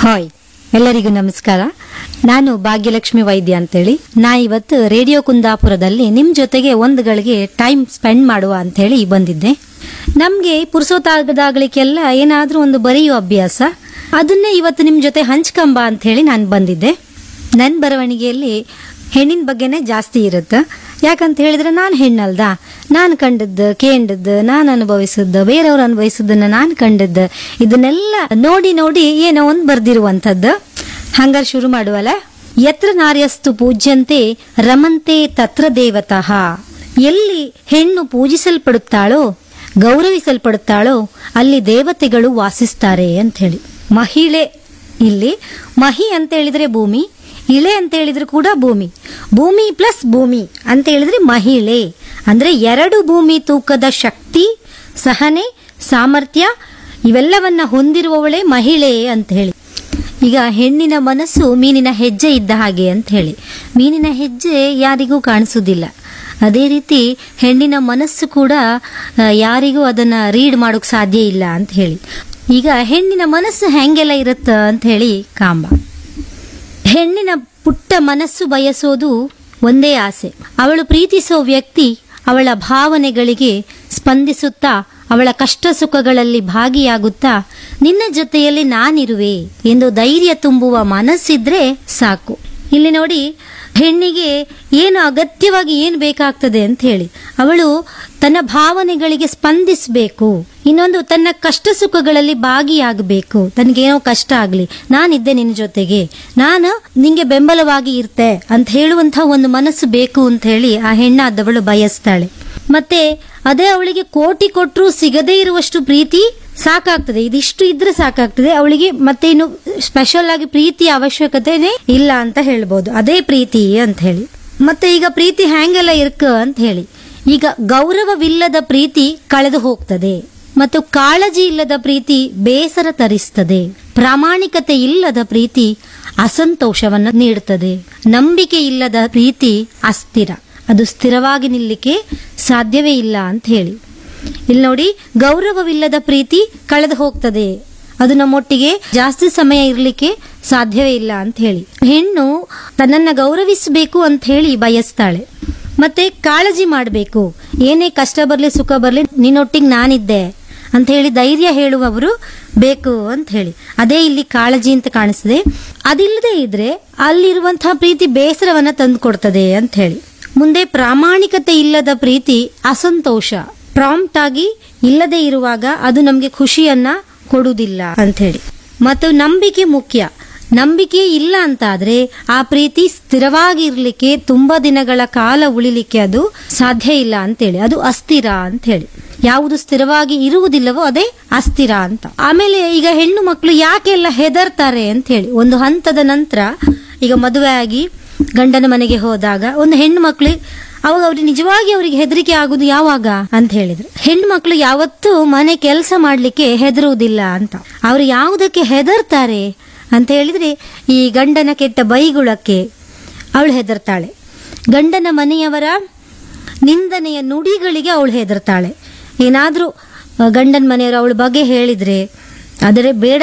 hi ಎಲ್ಲರಿಗೂ ನಮಸ್ಕಾರ ನಾನು ಭಾಗ್ಯಲಕ್ಷ್ಮಿ ವೈದ್ಯ ಅಂತೇಳಿ ನಾ ಇವತ್ತು ರೇಡಿಯೋ ಕುಂದಾಪುರದಲ್ಲಿ ನಿಮ್ ಜೊತೆಗೆ ಒಂದು ಗಳಿಗೆ ಟೈಮ್ ಸ್ಪೆಂಡ್ ಮಾಡುವ ಅಂತೇಳಿ ಬಂದಿದ್ದೆ ನಮ್ಗೆ ಪುರುಸೋತಾಗದಾಗ್ಲಿಕ್ಕೆಲ್ಲ ಏನಾದ್ರೂ ಒಂದು ಬರೆಯುವ ಅಭ್ಯಾಸ ಅದನ್ನೇ ಇವತ್ತು ನಿಮ್ ಜೊತೆ ಹಂಚ್ಕಂಬ ಅಂತ ಹೇಳಿ ನಾನು ಬಂದಿದ್ದೆ ನನ್ನ ಬರವಣಿಗೆಯಲ್ಲಿ ಹೆಣ್ಣಿನ ಬಗ್ಗೆನೇ ಜಾಸ್ತಿ ಇರುತ್ತೆ ಯಾಕಂತ ಹೇಳಿದ್ರೆ ನಾನು ಹೆಣ್ಣಲ್ದ ನಾನು ಕಂಡದ್ದು ಕೇಂಡದ್ದು ನಾನು ಅನುಭವಿಸಿದ್ದು ಬೇರೆಯವ್ರು ಅನುಭವಿಸಿದ್ದನ್ನ ನಾನು ಕಂಡದ್ದು ಇದನ್ನೆಲ್ಲ ನೋಡಿ ನೋಡಿ ಏನೋ ಒಂದು ಬರ್ದಿರುವಂಥದ್ದು ಹಂಗಾರೆ ಶುರು ಮಾಡುವಲ್ಲ ಯತ್ರ ನಾರ್ಯಸ್ತು ಪೂಜ್ಯಂತೆ ರಮಂತೆ ತತ್ರ ದೇವತಃ ಎಲ್ಲಿ ಹೆಣ್ಣು ಪೂಜಿಸಲ್ಪಡುತ್ತಾಳೋ ಗೌರವಿಸಲ್ಪಡುತ್ತಾಳೋ ಅಲ್ಲಿ ದೇವತೆಗಳು ವಾಸಿಸ್ತಾರೆ ಅಂತ ಹೇಳಿ ಮಹಿಳೆ ಇಲ್ಲಿ ಮಹಿ ಅಂತ ಹೇಳಿದ್ರೆ ಭೂಮಿ ಇಳೆ ಅಂತ ಹೇಳಿದ್ರೆ ಕೂಡ ಭೂಮಿ ಭೂಮಿ ಪ್ಲಸ್ ಭೂಮಿ ಅಂತ ಹೇಳಿದ್ರೆ ಮಹಿಳೆ ಅಂದ್ರೆ ಎರಡು ಭೂಮಿ ತೂಕದ ಶಕ್ತಿ ಸಹನೆ ಸಾಮರ್ಥ್ಯ ಇವೆಲ್ಲವನ್ನ ಹೊಂದಿರುವವಳೇ ಮಹಿಳೆ ಅಂತ ಹೇಳಿ ಈಗ ಹೆಣ್ಣಿನ ಮನಸ್ಸು ಮೀನಿನ ಹೆಜ್ಜೆ ಇದ್ದ ಹಾಗೆ ಅಂತ ಹೇಳಿ ಮೀನಿನ ಹೆಜ್ಜೆ ಯಾರಿಗೂ ಕಾಣಿಸುವುದಿಲ್ಲ ಅದೇ ರೀತಿ ಹೆಣ್ಣಿನ ಮನಸ್ಸು ಕೂಡ ಆ, ಯಾರಿಗೂ ಅದನ್ನ ರೀಡ್ ಮಾಡೋಕ್ ಸಾಧ್ಯ ಇಲ್ಲ ಅಂತ ಹೇಳಿ ಈಗ ಹೆಣ್ಣಿನ ಮನಸ್ಸು ಹೆಂಗೆಲ್ಲ ಇರುತ್ತ ಅಂತ ಹೇಳಿ ಕಾಂಬ ಹೆಣ್ಣಿನ ಪುಟ್ಟ ಮನಸ್ಸು ಬಯಸೋದು ಒಂದೇ ಆಸೆ ಅವಳು ಪ್ರೀತಿಸೋ ವ್ಯಕ್ತಿ ಅವಳ ಭಾವನೆಗಳಿಗೆ ಸ್ಪಂದಿಸುತ್ತಾ ಅವಳ ಕಷ್ಟ ಸುಖಗಳಲ್ಲಿ ಭಾಗಿಯಾಗುತ್ತಾ ನಿನ್ನ ಜೊತೆಯಲ್ಲಿ ನಾನಿರುವೆ ಎಂದು ಧೈರ್ಯ ತುಂಬುವ ಮನಸ್ಸಿದ್ರೆ ಸಾಕು ಇಲ್ಲಿ ನೋಡಿ ಹೆಣ್ಣಿಗೆ ಏನು ಅಗತ್ಯವಾಗಿ ಏನು ಬೇಕಾಗ್ತದೆ ಅಂತ ಹೇಳಿ ಅವಳು ತನ್ನ ಭಾವನೆಗಳಿಗೆ ಸ್ಪಂದಿಸಬೇಕು ಇನ್ನೊಂದು ತನ್ನ ಕಷ್ಟ ಸುಖಗಳಲ್ಲಿ ಭಾಗಿಯಾಗಬೇಕು ತನಗೇನೋ ಕಷ್ಟ ಆಗ್ಲಿ ನಾನಿದ್ದೆ ನಿನ್ನ ಜೊತೆಗೆ ನಾನು ನಿಂಗೆ ಬೆಂಬಲವಾಗಿ ಇರ್ತೆ ಅಂತ ಹೇಳುವಂತಹ ಒಂದು ಮನಸ್ಸು ಬೇಕು ಅಂತ ಹೇಳಿ ಆ ಹೆಣ್ಣಾದವಳು ಬಯಸ್ತಾಳೆ ಮತ್ತೆ ಅದೇ ಅವಳಿಗೆ ಕೋಟಿ ಕೊಟ್ಟರು ಸಿಗದೇ ಇರುವಷ್ಟು ಪ್ರೀತಿ ಸಾಕಾಗ್ತದೆ ಇದಿಷ್ಟು ಇದ್ರೆ ಸಾಕಾಗ್ತದೆ ಅವಳಿಗೆ ಮತ್ತೆ ಇನ್ನು ಸ್ಪೆಷಲ್ ಆಗಿ ಪ್ರೀತಿಯ ಅವಶ್ಯಕತೆನೇ ಇಲ್ಲ ಅಂತ ಹೇಳ್ಬೋದು ಅದೇ ಪ್ರೀತಿ ಅಂತ ಹೇಳಿ ಮತ್ತೆ ಈಗ ಪ್ರೀತಿ ಹ್ಯಾಂಗೆಲ್ಲ ಇರ್ಕ ಅಂತ ಹೇಳಿ ಈಗ ಗೌರವವಿಲ್ಲದ ಪ್ರೀತಿ ಕಳೆದು ಹೋಗ್ತದೆ ಮತ್ತು ಕಾಳಜಿ ಇಲ್ಲದ ಪ್ರೀತಿ ಬೇಸರ ತರಿಸ್ತದೆ ಪ್ರಾಮಾಣಿಕತೆ ಇಲ್ಲದ ಪ್ರೀತಿ ಅಸಂತೋಷವನ್ನು ನೀಡುತ್ತದೆ ನಂಬಿಕೆ ಇಲ್ಲದ ಪ್ರೀತಿ ಅಸ್ಥಿರ ಅದು ಸ್ಥಿರವಾಗಿ ನಿಲ್ಲಿಕ್ಕೆ ಸಾಧ್ಯವೇ ಇಲ್ಲ ಅಂತ ಹೇಳಿ ಇಲ್ಲಿ ನೋಡಿ ಗೌರವವಿಲ್ಲದ ಪ್ರೀತಿ ಕಳೆದು ಹೋಗ್ತದೆ ಅದು ನಮ್ಮೊಟ್ಟಿಗೆ ಜಾಸ್ತಿ ಸಮಯ ಇರಲಿಕ್ಕೆ ಸಾಧ್ಯವೇ ಇಲ್ಲ ಅಂತ ಹೇಳಿ ಹೆಣ್ಣು ತನ್ನನ್ನ ಗೌರವಿಸಬೇಕು ಅಂತ ಹೇಳಿ ಬಯಸ್ತಾಳೆ ಮತ್ತೆ ಕಾಳಜಿ ಮಾಡಬೇಕು ಏನೇ ಕಷ್ಟ ಬರಲಿ ಸುಖ ಬರಲಿ ನಿನ್ನೊಟ್ಟಿಗೆ ನಾನಿದ್ದೆ ಅಂತ ಹೇಳಿ ಧೈರ್ಯ ಹೇಳುವವರು ಬೇಕು ಅಂತ ಹೇಳಿ ಅದೇ ಇಲ್ಲಿ ಕಾಳಜಿ ಅಂತ ಕಾಣಿಸ್ತದೆ ಅದಿಲ್ಲದೆ ಇದ್ರೆ ಅಲ್ಲಿರುವಂತಹ ಪ್ರೀತಿ ಬೇಸರವನ್ನ ತಂದು ಕೊಡ್ತದೆ ಅಂತ ಹೇಳಿ ಮುಂದೆ ಪ್ರಾಮಾಣಿಕತೆ ಇಲ್ಲದ ಪ್ರೀತಿ ಅಸಂತೋಷ ಪ್ರಾಂಪ್ಟ್ ಆಗಿ ಇಲ್ಲದೆ ಇರುವಾಗ ಅದು ನಮಗೆ ಖುಷಿಯನ್ನ ಕೊಡುವುದಿಲ್ಲ ಅಂತ ಹೇಳಿ ಮತ್ತು ನಂಬಿಕೆ ಮುಖ್ಯ ನಂಬಿಕೆ ಇಲ್ಲ ಅಂತಾದ್ರೆ ಆ ಪ್ರೀತಿ ಸ್ಥಿರವಾಗಿ ಇರ್ಲಿಕ್ಕೆ ತುಂಬಾ ದಿನಗಳ ಕಾಲ ಉಳಿಲಿಕ್ಕೆ ಅದು ಸಾಧ್ಯ ಇಲ್ಲ ಅಂತೇಳಿ ಅದು ಅಸ್ಥಿರ ಅಂತ ಹೇಳಿ ಯಾವುದು ಸ್ಥಿರವಾಗಿ ಇರುವುದಿಲ್ಲವೋ ಅದೇ ಅಸ್ಥಿರ ಅಂತ ಆಮೇಲೆ ಈಗ ಹೆಣ್ಣು ಮಕ್ಕಳು ಯಾಕೆಲ್ಲ ಹೆದರ್ತಾರೆ ಅಂತ ಹೇಳಿ ಒಂದು ಹಂತದ ನಂತರ ಈಗ ಮದುವೆ ಆಗಿ ಗಂಡನ ಮನೆಗೆ ಹೋದಾಗ ಒಂದು ಹೆಣ್ಣು ಮಕ್ಕಳು ಅವಾಗ ಅವ್ರಿಗೆ ನಿಜವಾಗಿ ಅವರಿಗೆ ಹೆದರಿಕೆ ಆಗುದು ಯಾವಾಗ ಅಂತ ಹೇಳಿದ್ರು ಹೆಣ್ಣು ಮಕ್ಕಳು ಯಾವತ್ತೂ ಮನೆ ಕೆಲಸ ಮಾಡ್ಲಿಕ್ಕೆ ಹೆದರುವುದಿಲ್ಲ ಅಂತ ಅವ್ರು ಯಾವುದಕ್ಕೆ ಹೆದರ್ತಾರೆ ಅಂತ ಹೇಳಿದ್ರೆ ಈ ಗಂಡನ ಕೆಟ್ಟ ಬೈಗುಳಕ್ಕೆ ಅವಳು ಹೆದರ್ತಾಳೆ ಗಂಡನ ಮನೆಯವರ ನಿಂದನೆಯ ನುಡಿಗಳಿಗೆ ಅವಳು ಹೆದರ್ತಾಳೆ ಏನಾದ್ರೂ ಗಂಡನ ಮನೆಯವರು ಅವಳ ಬಗ್ಗೆ ಹೇಳಿದ್ರೆ ಆದರೆ ಬೇಡ